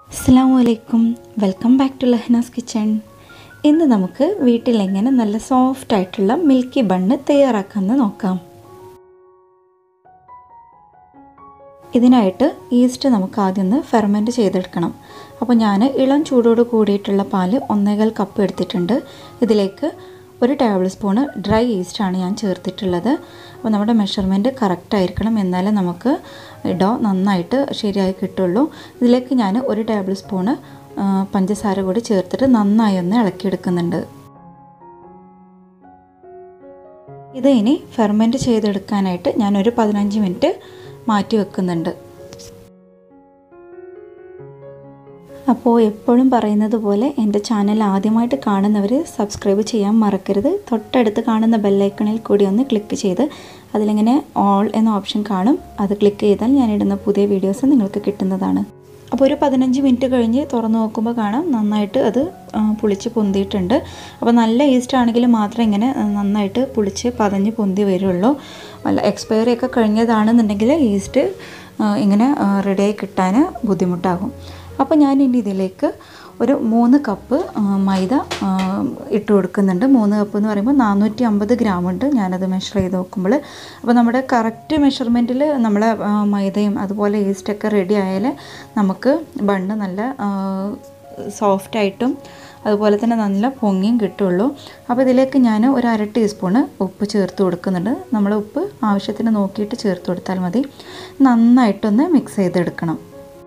അസ്സാം വലൈക്കും welcome back to Lahnas kitchen ഇന്ന് നമുക്ക് വീട്ടിൽ എങ്ങനെ നല്ല സോഫ്റ്റ് ആയിട്ടുള്ള മിൽക്കി ബണ്ണ് തയ്യാറാക്കാമെന്ന് നോക്കാം ഇതിനായിട്ട് ഈസ്റ്റ് നമുക്ക് ആദ്യം ഒന്ന് ഫെർമെൻറ്റ് ചെയ്തെടുക്കണം അപ്പോൾ ഞാൻ ഇളം ചൂടോട് കൂടിയിട്ടുള്ള പാല് ഒന്നേകാൽ കപ്പ് എടുത്തിട്ടുണ്ട് ഇതിലേക്ക് ഒരു ടേബിൾ സ്പൂണ് ഡ്രൈ ഈസ്റ്റാണ് ഞാൻ ചേർത്തിട്ടുള്ളത് അപ്പോൾ നമ്മുടെ മെഷർമെൻറ്റ് കറക്റ്റ് ആയിരിക്കണം എന്നാലേ നമുക്ക് ഡോ നന്നായിട്ട് ശരിയായി കിട്ടുള്ളൂ ഇതിലേക്ക് ഞാൻ ഒരു ടേബിൾ സ്പൂണ് പഞ്ചസാര കൂടി ചേർത്തിട്ട് നന്നായി ഒന്ന് ഇളക്കിയെടുക്കുന്നുണ്ട് ഇത് ഇനി ഫെർമെൻറ്റ് ചെയ്തെടുക്കാനായിട്ട് ഞാനൊരു പതിനഞ്ച് മിനിറ്റ് മാറ്റി വെക്കുന്നുണ്ട് അപ്പോൾ എപ്പോഴും പറയുന്നത് പോലെ എൻ്റെ ചാനൽ ആദ്യമായിട്ട് കാണുന്നവർ സബ്സ്ക്രൈബ് ചെയ്യാൻ മറക്കരുത് തൊട്ടടുത്ത് കാണുന്ന ബെല്ലൈക്കണിൽ കൂടി ഒന്ന് ക്ലിക്ക് ചെയ്ത് അതിലിങ്ങനെ ഓൾ എന്ന ഓപ്ഷൻ കാണും അത് ക്ലിക്ക് ചെയ്താൽ ഞാനിടുന്ന പുതിയ വീഡിയോസ് നിങ്ങൾക്ക് കിട്ടുന്നതാണ് അപ്പോൾ ഒരു പതിനഞ്ച് മിനിറ്റ് കഴിഞ്ഞ് തുറന്നു നോക്കുമ്പോൾ കാണാം നന്നായിട്ട് അത് പുളിച്ച് പൊന്തിയിട്ടുണ്ട് അപ്പോൾ നല്ല ഈസ്റ്റ് ആണെങ്കിൽ മാത്രം ഇങ്ങനെ നന്നായിട്ട് പുളിച്ച് പതഞ്ഞ് പൊന്തി വരുള്ളൂ അല്ല എക്സ്പയറി ഒക്കെ കഴിഞ്ഞതാണെന്നുണ്ടെങ്കിൽ ഈസ്റ്റ് ഇങ്ങനെ റെഡിയായി കിട്ടാൻ ബുദ്ധിമുട്ടാകും അപ്പോൾ ഞാൻ ഇനി ഇതിലേക്ക് ഒരു മൂന്ന് കപ്പ് മൈദ ഇട്ട് കൊടുക്കുന്നുണ്ട് മൂന്ന് കപ്പ് എന്ന് പറയുമ്പോൾ നാനൂറ്റി അമ്പത് ഗ്രാം ഉണ്ട് ഞാനത് മെഷർ ചെയ്ത് നോക്കുമ്പോൾ അപ്പോൾ നമ്മുടെ കറക്റ്റ് മെഷർമെൻറ്റിൽ നമ്മളെ മൈദയും അതുപോലെ ഈസ്റ്റൊക്കെ റെഡി ആയാൽ നമുക്ക് ബണ്ണ് നല്ല സോഫ്റ്റായിട്ടും അതുപോലെ തന്നെ നല്ല പൊങ്ങിയും കിട്ടുള്ളൂ അപ്പോൾ ഇതിലേക്ക് ഞാൻ ഒരു അര ടീസ്പൂണ് ഉപ്പ് ചേർത്ത് കൊടുക്കുന്നുണ്ട് നമ്മൾ ഉപ്പ് ആവശ്യത്തിന് നോക്കിയിട്ട് ചേർത്ത് കൊടുത്താൽ മതി നന്നായിട്ടൊന്ന് മിക്സ് ചെയ്തെടുക്കണം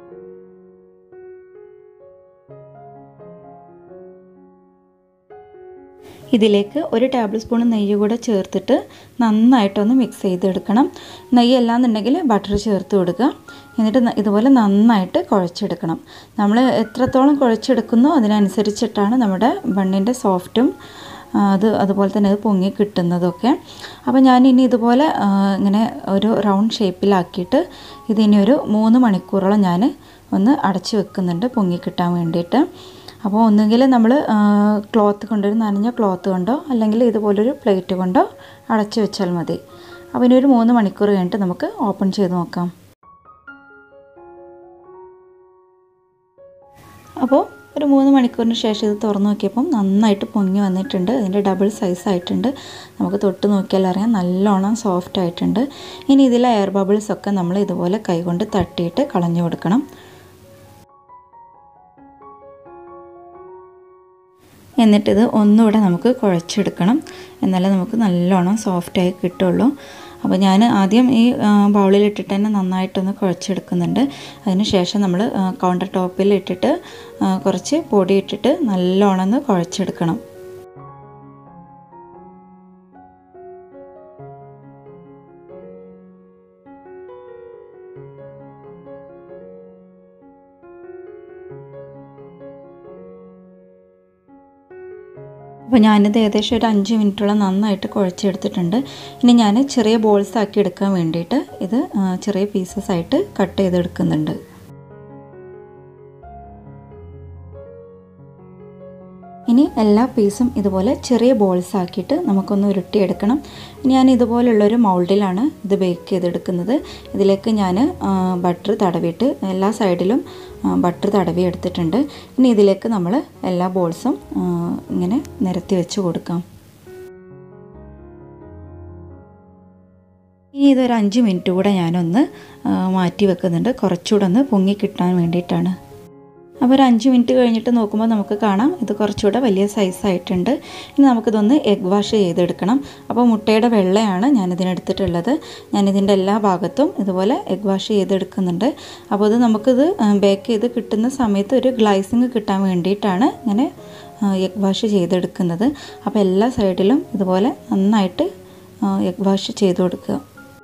ഇതിലേക്ക് ഒരു ടേബിൾ സ്പൂൺ നെയ്യ് കൂടെ ചേർത്തിട്ട് നന്നായിട്ടൊന്ന് മിക്സ് ചെയ്തെടുക്കണം നെയ്യ് അല്ലാന്നുണ്ടെങ്കിൽ ബട്ടർ ചേർത്ത് കൊടുക്കുക എന്നിട്ട് ഇതുപോലെ നന്നായിട്ട് കുഴച്ചെടുക്കണം നമ്മൾ എത്രത്തോളം കുഴച്ചെടുക്കുന്നോ അതിനനുസരിച്ചിട്ടാണ് നമ്മുടെ ബണ്ണിൻ്റെ സോഫ്റ്റും അത് അതുപോലെ തന്നെ അത് പൊങ്ങി കിട്ടുന്നതൊക്കെ അപ്പോൾ ഞാൻ ഇനി ഇതുപോലെ ഇങ്ങനെ ഒരു റൗണ്ട് ഷേപ്പിലാക്കിയിട്ട് ഇതിനി ഒരു മൂന്ന് മണിക്കൂറോളം ഞാൻ ഒന്ന് അടച്ചു വെക്കുന്നുണ്ട് പൊങ്ങി കിട്ടാൻ വേണ്ടിയിട്ട് അപ്പോൾ ഒന്നുകിൽ നമ്മൾ ക്ലോത്ത് കൊണ്ടൊരു നനഞ്ഞ ക്ലോത്ത് കൊണ്ടോ അല്ലെങ്കിൽ ഇതുപോലൊരു പ്ലേറ്റ് കൊണ്ടോ അടച്ചു വെച്ചാൽ മതി അപ്പോൾ ഇനി ഒരു മൂന്ന് മണിക്കൂർ കഴിഞ്ഞിട്ട് നമുക്ക് ഓപ്പൺ ചെയ്ത് നോക്കാം അപ്പോൾ ഒരു മൂന്ന് മണിക്കൂറിന് ശേഷം ഇത് തുറന്നു നോക്കിയപ്പം നന്നായിട്ട് പൊങ്ങി വന്നിട്ടുണ്ട് അതിൻ്റെ ഡബിൾ സൈസ് ആയിട്ടുണ്ട് നമുക്ക് തൊട്ട് നോക്കിയാൽ അറിയാം നല്ലോണം സോഫ്റ്റ് ആയിട്ടുണ്ട് ഇനി ഇതിലെ എയർ ബബിൾസ് ഒക്കെ നമ്മൾ ഇതുപോലെ കൈകൊണ്ട് തട്ടിയിട്ട് കളഞ്ഞു കൊടുക്കണം എന്നിട്ടിത് ഒന്നുകൂടെ നമുക്ക് കുഴച്ചെടുക്കണം എന്നാലേ നമുക്ക് നല്ലോണം സോഫ്റ്റായി കിട്ടുള്ളൂ അപ്പോൾ ഞാൻ ആദ്യം ഈ ബൗളിലിട്ടിട്ട് തന്നെ നന്നായിട്ടൊന്ന് കുഴച്ചെടുക്കുന്നുണ്ട് അതിന് ശേഷം നമ്മൾ കൗണ്ടർ ടോപ്പിൽ ഇട്ടിട്ട് കുറച്ച് പൊടി ഇട്ടിട്ട് നല്ലോണം ഒന്ന് കുഴച്ചെടുക്കണം അപ്പോൾ ഞാനിത് ഏകദേശം ഒരു അഞ്ച് മിനിറ്റോളം നന്നായിട്ട് കുഴച്ചെടുത്തിട്ടുണ്ട് ഇനി ഞാൻ ചെറിയ ബോൾസ് ആക്കി എടുക്കാൻ വേണ്ടിയിട്ട് ഇത് ചെറിയ പീസസ് ആയിട്ട് കട്ട് ചെയ്തെടുക്കുന്നുണ്ട് ഇനി എല്ലാ പീസും ഇതുപോലെ ചെറിയ ബോൾസ് ആക്കിയിട്ട് നമുക്കൊന്ന് ഉരുട്ടിയെടുക്കണം ഞാൻ ഇതുപോലുള്ളൊരു മൗൾഡിലാണ് ഇത് ബേക്ക് ചെയ്തെടുക്കുന്നത് ഇതിലേക്ക് ഞാൻ ബട്ടർ തടവിയിട്ട് എല്ലാ സൈഡിലും ബട്ടർ തടവി എടുത്തിട്ടുണ്ട് ഇനി ഇതിലേക്ക് നമ്മൾ എല്ലാ ബോൾസും ഇങ്ങനെ നിരത്തി വെച്ച് കൊടുക്കാം ഇനി ഇതൊരു അഞ്ച് മിനിറ്റ് കൂടെ ഞാനൊന്ന് മാറ്റി വെക്കുന്നുണ്ട് കുറച്ചുകൂടെ ഒന്ന് പൊങ്ങി കിട്ടാൻ വേണ്ടിയിട്ടാണ് അപ്പോൾ ഒരു അഞ്ച് മിനിറ്റ് കഴിഞ്ഞിട്ട് നോക്കുമ്പോൾ നമുക്ക് കാണാം ഇത് കുറച്ചുകൂടെ വലിയ സൈസായിട്ടുണ്ട് ഇനി നമുക്കിതൊന്ന് എഗ് വാഷ് ചെയ്തെടുക്കണം അപ്പോൾ മുട്ടയുടെ വെള്ളയാണ് ഞാനിതിനെടുത്തിട്ടുള്ളത് ഞാനിതിൻ്റെ എല്ലാ ഭാഗത്തും ഇതുപോലെ എഗ് വാഷ് ചെയ്തെടുക്കുന്നുണ്ട് അപ്പോൾ ഇത് നമുക്കിത് ബേക്ക് ചെയ്ത് കിട്ടുന്ന സമയത്ത് ഒരു ഗ്ലൈസിങ് കിട്ടാൻ വേണ്ടിയിട്ടാണ് ഇങ്ങനെ എഗ് വാഷ് ചെയ്തെടുക്കുന്നത് അപ്പോൾ എല്ലാ സൈഡിലും ഇതുപോലെ നന്നായിട്ട് എഗ് വാഷ് ചെയ്ത് കൊടുക്കുക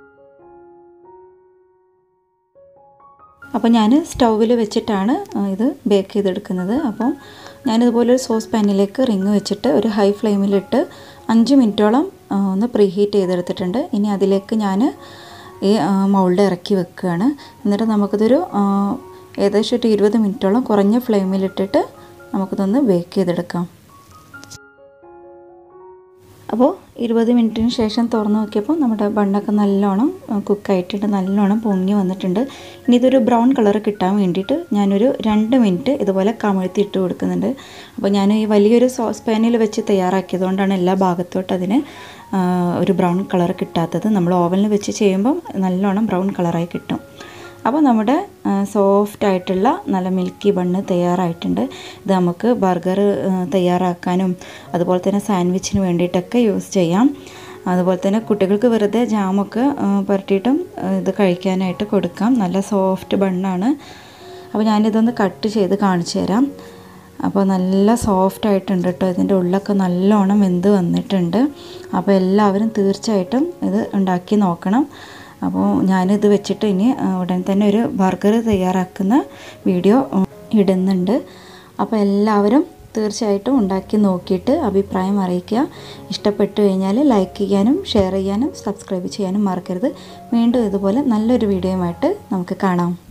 അപ്പോൾ ഞാൻ സ്റ്റൗവിൽ വെച്ചിട്ടാണ് ഇത് ബേക്ക് ചെയ്തെടുക്കുന്നത് അപ്പോൾ ഞാനിതുപോലെ ഒരു സോസ് പാനിലേക്ക് റിങ് വെച്ചിട്ട് ഒരു ഹൈ ഫ്ലെയിമിലിട്ട് അഞ്ച് മിനിറ്റോളം ഒന്ന് പ്രീ ഹീറ്റ് ചെയ്തെടുത്തിട്ടുണ്ട് ഇനി അതിലേക്ക് ഞാൻ ഈ മൗൾഡ് ഇറക്കി വെക്കുകയാണ് എന്നിട്ട് നമുക്കിതൊരു ഏകദേശം ഒരു ഇരുപത് മിനിറ്റോളം കുറഞ്ഞ ഫ്ലെയിമിലിട്ടിട്ട് നമുക്കിതൊന്ന് ബേക്ക് ചെയ്തെടുക്കാം അപ്പോൾ ഇരുപത് മിനിറ്റിന് ശേഷം തുറന്ന് നോക്കിയപ്പോൾ നമ്മുടെ ബണ്ണൊക്കെ നല്ലോണം കുക്കായിട്ടുണ്ട് നല്ലോണം പൊങ്ങി വന്നിട്ടുണ്ട് ഇനി ഇതൊരു ബ്രൗൺ കളർ കിട്ടാൻ വേണ്ടിയിട്ട് ഞാനൊരു രണ്ട് മിനിറ്റ് ഇതുപോലെ കമഴ്ത്തി ഇട്ട് കൊടുക്കുന്നുണ്ട് അപ്പോൾ ഞാൻ ഈ വലിയൊരു സോസ് പാനിൽ വെച്ച് തയ്യാറാക്കിയതുകൊണ്ടാണ് എല്ലാ ഭാഗത്തോട്ട് അതിന് ആ, ഒരു ബ്രൗൺ കളർ കിട്ടാത്തത് നമ്മൾ ഓവനിൽ വെച്ച് ചെയ്യുമ്പം നല്ലോണം ബ്രൗൺ കളറായി കിട്ടും അപ്പോൾ നമ്മുടെ സോഫ്റ്റ് ആയിട്ടുള്ള നല്ല മിൽക്കി ബണ്ണ് തയ്യാറായിട്ടുണ്ട് ഇത് നമുക്ക് ബർഗർ തയ്യാറാക്കാനും അതുപോലെ തന്നെ സാൻഡ്വിച്ചിന് വേണ്ടിയിട്ടൊക്കെ യൂസ് ചെയ്യാം അതുപോലെ തന്നെ കുട്ടികൾക്ക് വെറുതെ ജാമൊക്കെ ആ, പുരട്ടിയിട്ടും ആ, ഇത് കഴിക്കാനായിട്ട് കൊടുക്കാം നല്ല സോഫ്റ്റ് ബണ്ണാണ് അപ്പോൾ ഞാനിതൊന്ന് കട്ട് ചെയ്ത് കാണിച്ചു തരാം അപ്പോൾ നല്ല സോഫ്റ്റ് ആയിട്ടുണ്ട് കേട്ടോ ഇതിൻ്റെ ഉള്ളൊക്കെ നല്ലോണം വെന്ത് വന്നിട്ടുണ്ട് അപ്പോൾ എല്ലാവരും തീർച്ചയായിട്ടും ഇത് ഉണ്ടാക്കി നോക്കണം അപ്പോൾ ഞാനിത് വെച്ചിട്ട് ഇനി ആ, ഉടൻ തന്നെ ഒരു ബർഗർ തയ്യാറാക്കുന്ന വീഡിയോ ഉം, ഇടുന്നുണ്ട് അപ്പോൾ എല്ലാവരും തീർച്ചയായിട്ടും ഉണ്ടാക്കി നോക്കിയിട്ട് അഭിപ്രായം അറിയിക്കുക ഇഷ്ടപ്പെട്ടു കഴിഞ്ഞാൽ ലൈക്ക് ചെയ്യാനും ഷെയർ ചെയ്യാനും സബ്സ്ക്രൈബ് ചെയ്യാനും മറക്കരുത് വീണ്ടും ഇതുപോലെ നല്ലൊരു വീഡിയോയുമായിട്ട് നമുക്ക് കാണാം